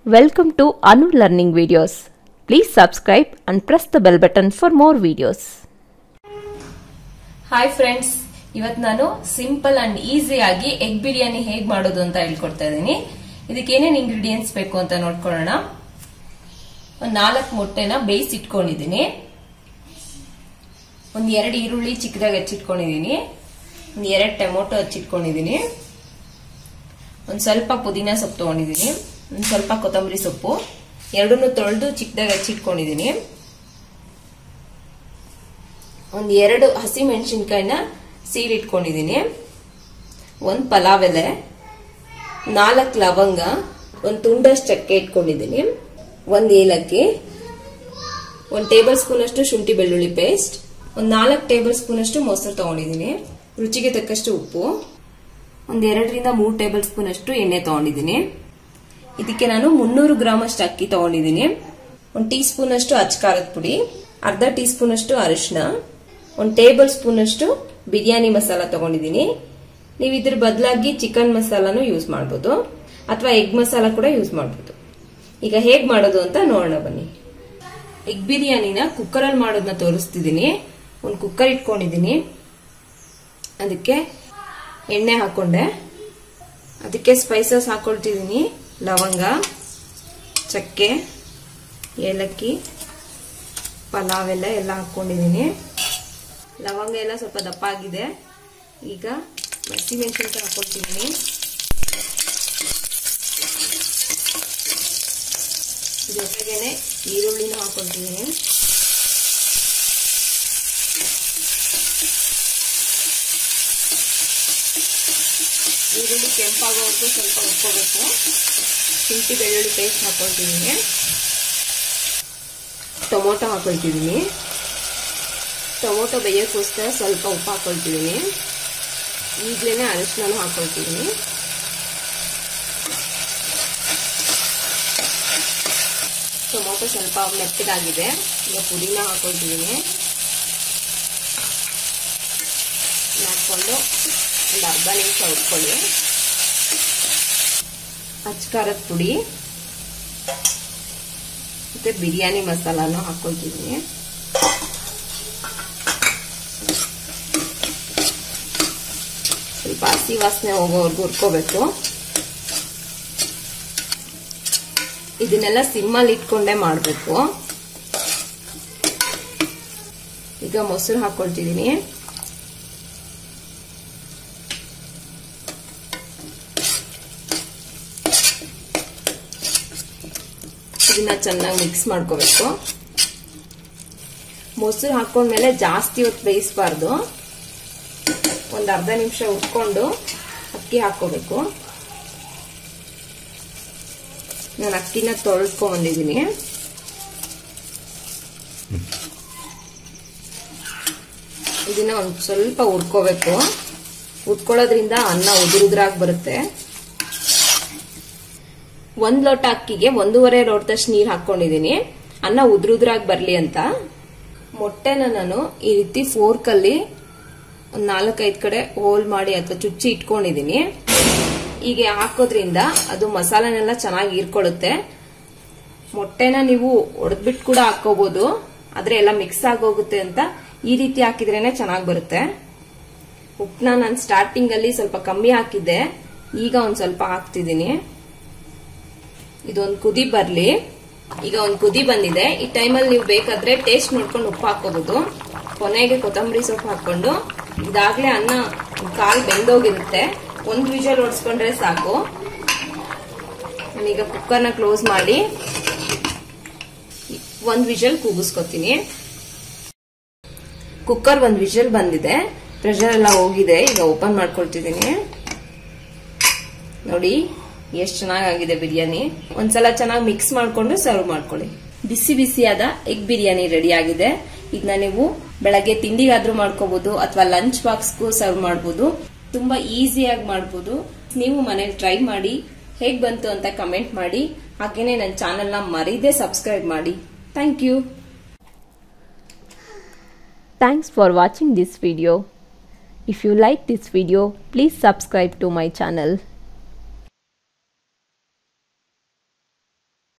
Welcome to Anu Learning Videos. Please subscribe and press the bell button for more videos. Hi friends ಇವತ್ತು ನಾನು simple and ಈಸಿಯಾಗಿ egg biryani ಹೇಗ್ ಮಾಡೋದು ಅಂತ ಹೇಳ್ಕೊಡ್ತಾ ಇದ್ದೀನಿ ಇದಕ್ಕೆ ಏನೇನು ಇಂಗ್ರೀಡಿಯೆಂಟ್ಸ್ ಬೇಕು ಅಂತ ನೋಡ್ಕೊಳ್ಳೋಣ ಒಂದ್ ನಾಲ್ಕು ಮೊಟ್ಟೆನ ಬೇಯಿಸಿ ಇಟ್ಕೊಂಡಿದ್ದೀನಿ ಒಂದ್ ಎರಡು ಈರುಳ್ಳಿ ಚಿಕ್ಕದಾಗಿ ಹಚ್ಚಿಟ್ಕೊಂಡಿದ್ದೀನಿ ಒಂದ್ ಎರಡು ಟೊಮೊಟೊ ಹಚ್ಚಿಟ್ಕೊಂಡಿದ್ದೀನಿ ಒಂದ್ ಸ್ವಲ್ಪ ಪುದೀನ ಸೊಪ್ಪು ತಗೊಂಡಿದ್ದೀನಿ ಒಂದ್ ಸ್ವಲ್ಪ ಕೊತ್ತಂಬರಿ ಸೊಪ್ಪು ಎರಡನ್ನೂ ತೊಳೆದು ಚಿಕ್ಕದಾಗಿ ಹಚ್ಚಿಟ್ಕೊಂಡಿದ್ದೀನಿ ಒಂದ್ ಎರಡು ಹಸಿ ಮೆಣಸಿನ್ಕಾಯಿನ ಸೀಳಿಟ್ಕೊಂಡಿದ್ದೀನಿ ಒಂದ್ ಪಲಾವ್ ಎಲೆ ನಾಲ್ಕು ಲವಂಗ ಒಂದ್ ತುಂಡಷ್ಟು ಚಕ್ಕೆ ಇಟ್ಕೊಂಡಿದ್ದೀನಿ ಒಂದ್ ಏಲಕ್ಕಿ ಒಂದ್ ಟೇಬಲ್ ಸ್ಪೂನ್ ಅಷ್ಟು ಶುಂಠಿ ಬೆಳ್ಳುಳ್ಳಿ ಪೇಸ್ಟ್ ಒಂದ್ ನಾಲ್ಕು ಟೇಬಲ್ ಸ್ಪೂನ್ ಅಷ್ಟು ಮೊಸರು ತಗೊಂಡಿದ್ದೀನಿ ರುಚಿಗೆ ತಕ್ಕಷ್ಟು ಉಪ್ಪು ಒಂದ್ ಎರಡರಿಂದ ಮೂರು ಟೇಬಲ್ ಸ್ಪೂನ್ ಅಷ್ಟು ಎಣ್ಣೆ ತಗೊಂಡಿದ್ದೀನಿ ಇದಕ್ಕೆ ನಾನು ಮುನ್ನೂರು ಗ್ರಾಮ್ ಅಷ್ಟು ಅಕ್ಕಿ ತಗೊಂಡಿದ್ದೀನಿ ಒಂದ್ ಟೀ ಸ್ಪೂನ್ ಅಷ್ಟು ಅಚ್ಕಾರದ ಪುಡಿ ಅರ್ಧ ಟೀ ಸ್ಪೂನ್ ಅಷ್ಟು ಅರಿಶಿನ ಒಂದ್ ಟೇಬಲ್ ಸ್ಪೂನ್ ಅಷ್ಟು ಬಿರಿಯಾನಿ ಮಸಾಲ ತಗೊಂಡಿದ್ದೀನಿ ನೀವು ಇದ್ರ ಬದಲಾಗಿ ಚಿಕನ್ ಮಸಾಲಾನು ಯೂಸ್ ಮಾಡಬಹುದು ಅಥವಾ ಎಗ್ ಮಸಾಲ ಕೂಡ ಯೂಸ್ ಮಾಡಬಹುದು ಈಗ ಹೇಗ್ ಮಾಡೋದು ಅಂತ ನೋಡೋಣ ಬನ್ನಿ ಎಗ್ ಬಿರಿಯಾನಿನ ಕುಕ್ಕರ್ ಅಲ್ಲಿ ಮಾಡೋದನ್ನ ತೋರಿಸ್ತಿದ್ದೀನಿ ಒಂದು ಕುಕ್ಕರ್ ಇಟ್ಕೊಂಡಿದ್ದೀನಿ ಅದಕ್ಕೆ ಎಣ್ಣೆ ಹಾಕೊಂಡೆ ಅದಕ್ಕೆ ಸ್ಪೈಸಸ್ ಹಾಕೊಳ್ತಿದ್ದೀನಿ ಲವಂಗ ಚಕ್ಕೆ ಏಲಕ್ಕಿ ಪಲಾವ್ ಎಲ್ಲ ಎಲ್ಲ ಹಾಕೊಂಡಿದ್ದೀನಿ ಲವಂಗ ಎಲ್ಲ ಸ್ವಲ್ಪ ದಪ್ಪ ಆಗಿದೆ ಈಗ ಹಸಿಮೆಣಸಿನ್ಕಾಯಿ ಹಾಕೊಳ್ತಿದ್ದೀನಿ ಜೊತೆಗೇನೆ ಈರುಳ್ಳಿನೂ ಹಾಕೊಳ್ತಿದ್ದೀನಿ ಈರುಳ್ಳಿ ಕೆಂಪಾಗೋವರೆಗೂ ಸ್ವಲ್ಪ ಉಟ್ಕೋಬೇಕು ಶುಂಠಿ ಬೆಳ್ಳುಳ್ಳಿ ಪೇಸ್ಟ್ ಹಾಕೊಳ್ತಿದ್ದೀನಿ ಟೊಮೊಟೊ ಹಾಕೊಳ್ತಿದ್ದೀನಿ ಟೊಮೊಟೊ ಬೇಯೋಕ್ಕೋಸ್ಕರ ಸ್ವಲ್ಪ ಉಪ್ಪು ಹಾಕೊಳ್ತಿದ್ದೀನಿ ಈಗಲೇ ಅರಿಶಿನ ಹಾಕೊಳ್ತಿದ್ದೀನಿ ಟೊಮೊಟೊ ಸ್ವಲ್ಪ ಮೆತ್ತಗಾಗಿದೆ ಈಗ ಪುದೀನ ಹಾಕೊಳ್ತಿದ್ದೀನಿ ಹಾಕೊಂಡು ಒಂದು ಅರ್ಧ ನಿಮಿಷ ಉಟ್ಕೊಳ್ಳಿ ಅಚ್ಕಾರದ ಪುಡಿ ಮತ್ತೆ ಬಿರಿಯಾನಿ ಮಸಾಲಾನು ಹಾಕೊಳ್ತಿದ್ದೀನಿ ಸ್ವಲ್ಪ ಹಸಿ ವಾಸನೆ ಹೋಗೋವರೆಗೂ ಹುರ್ಕೋಬೇಕು ಇದನ್ನೆಲ್ಲ ಸಿಮ್ಮಲ್ಲಿ ಇಟ್ಕೊಂಡೇ ಮಾಡಬೇಕು ಈಗ ಮೊಸರು ಹಾಕೊಳ್ತಿದ್ದೀನಿ ಇದನ್ನ ಚೆನ್ನಾಗಿ ಮಿಕ್ಸ್ ಮಾಡ್ಕೋಬೇಕು ಮೊಸರು ಹಾಕೊಂಡ್ಮೇಲೆ ಜಾಸ್ತಿ ಹೊತ್ತು ಬೇಯಿಸಬಾರ್ದು ಒಂದು ಅರ್ಧ ನಿಮಿಷ ಉಟ್ಕೊಂಡು ಅಕ್ಕಿ ಹಾಕೋಬೇಕು ನಾನು ಅಕ್ಕಿನ ತೊಳ್ಕೊಂಡ್ಬಂದಿದ್ದೀನಿ ಇದನ್ನ ಒಂದು ಸ್ವಲ್ಪ ಹುರ್ಕೋಬೇಕು ಉಟ್ಕೊಳ್ಳೋದ್ರಿಂದ ಅನ್ನ ಉದುರುದ್ರಾಗಿ ಬರುತ್ತೆ ಒಂದ್ ಲೋಟ ಅಕ್ಕಿಗೆ ಒಂದೂವರೆ ಲೋಟದಷ್ಟು ನೀರು ಹಾಕೊಂಡಿದ್ದೀನಿ ಅನ್ನ ಉದುರುದ್ರಾಗಿ ಬರ್ಲಿ ಅಂತ ಮೊಟ್ಟೆನ ನಾನು ಈ ರೀತಿ ಫೋರ್ಕಲ್ಲಿ ಒಂದ್ ನಾಲ್ಕೈದು ಕಡೆ ಹೋಲ್ ಮಾಡಿ ಅಥವಾ ಚುಚ್ಚಿ ಇಟ್ಕೊಂಡಿದ್ದೀನಿ ಹೀಗೆ ಹಾಕೋದ್ರಿಂದ ಅದು ಮಸಾಲೆನೆಲ್ಲ ಚೆನ್ನಾಗಿ ಹೀರ್ಕೊಳ್ಳುತ್ತೆ ಮೊಟ್ಟೆನ ನೀವು ಒಡೆದ್ಬಿಟ್ಟು ಕೂಡ ಹಾಕೋಬಹುದು ಆದ್ರೆ ಎಲ್ಲ ಮಿಕ್ಸ್ ಆಗೋಗುತ್ತೆ ಅಂತ ಈ ರೀತಿ ಹಾಕಿದ್ರೇನೆ ಚೆನ್ನಾಗಿ ಬರುತ್ತೆ ಉಪ್ಪನ್ನ ನಾನು ಸ್ಟಾರ್ಟಿಂಗ್ ಅಲ್ಲಿ ಸ್ವಲ್ಪ ಕಮ್ಮಿ ಹಾಕಿದ್ದೆ ಈಗ ಒಂದ್ ಸ್ವಲ್ಪ ಹಾಕ್ತಿದ್ದೀನಿ ಇದೊಂದು ಕುದಿ ಬರ್ಲಿ ಈಗ ಒಂದ್ ಕುದಿ ಬಂದಿದೆ ಈ ಟೈಮಲ್ಲಿ ನೀವು ಬೇಕಾದ್ರೆ ಟೇಸ್ಟ್ ನೋಡ್ಕೊಂಡು ಉಪ್ಪು ಹಾಕೋಬಹುದು ಕೊನೆಗೆ ಕೊತ್ತಂಬರಿ ಸೊಪ್ಪು ಹಾಕೊಂಡು ಇದಾಗ್ಲೇ ಅನ್ನ ಕಾಲ್ ಬೆಂದೋಗಿರುತ್ತೆ ಒಂದ್ ವಿಜಲ್ ಓಡಿಸ್ಕೊಂಡ್ರೆ ಸಾಕು ನಾನೀಗ ಕುಕ್ಕರ್ನ ಕ್ಲೋಸ್ ಮಾಡಿ ಒಂದ್ ವಿಜಲ್ ಕೂಗಿಸ್ಕೊತೀನಿ ಕುಕ್ಕರ್ ಒಂದ್ ವಿಜಲ್ ಬಂದಿದೆ ಪ್ರೆಷರ್ ಎಲ್ಲ ಹೋಗಿದೆ ಈಗ ಓಪನ್ ಮಾಡ್ಕೊಳ್ತಿದ್ದೀನಿ ನೋಡಿ ಎಷ್ಟು ಚೆನ್ನಾಗಿದೆ ಬಿರಿಯಾನಿ ಒಂದ್ಸಲ ಚೆನ್ನಾಗಿ ಮಿಕ್ಸ್ ಮಾಡ್ಕೊಂಡು ಸರ್ವ್ ಮಾಡ್ಕೊಳ್ಳಿ ಬಿಸಿ ಬಿಸಿಯಾದ ಎಗ್ ಬಿರಿಯಾನಿ ರೆಡಿ ಆಗಿದೆ ಇದನ್ನ ನೀವು ಬೆಳಗ್ಗೆ ತಿಂಡಿಗಾದ್ರೂ ಮಾಡ್ಕೋಬಹುದು ಅಥವಾ ಲಂಚ್ ಬಾಕ್ಸ್ಗೂ ಸರ್ವ್ ಮಾಡಬಹುದು ತುಂಬಾ ಈಸಿಯಾಗಿ ಮಾಡಬಹುದು ನೀವು ಮನೇಲಿ ಟ್ರೈ ಮಾಡಿ ಹೇಗ್ ಬಂತು ಅಂತ ಕಮೆಂಟ್ ಮಾಡಿ ಹಾಗೇನೆ ನನ್ನ ಚಾನೆಲ್ನ ಮರೀದೆ ಸಬ್ಸ್ಕ್ರೈಬ್ ಮಾಡಿ thank you Thanks for watching this video. If you like this video, please subscribe to my channel.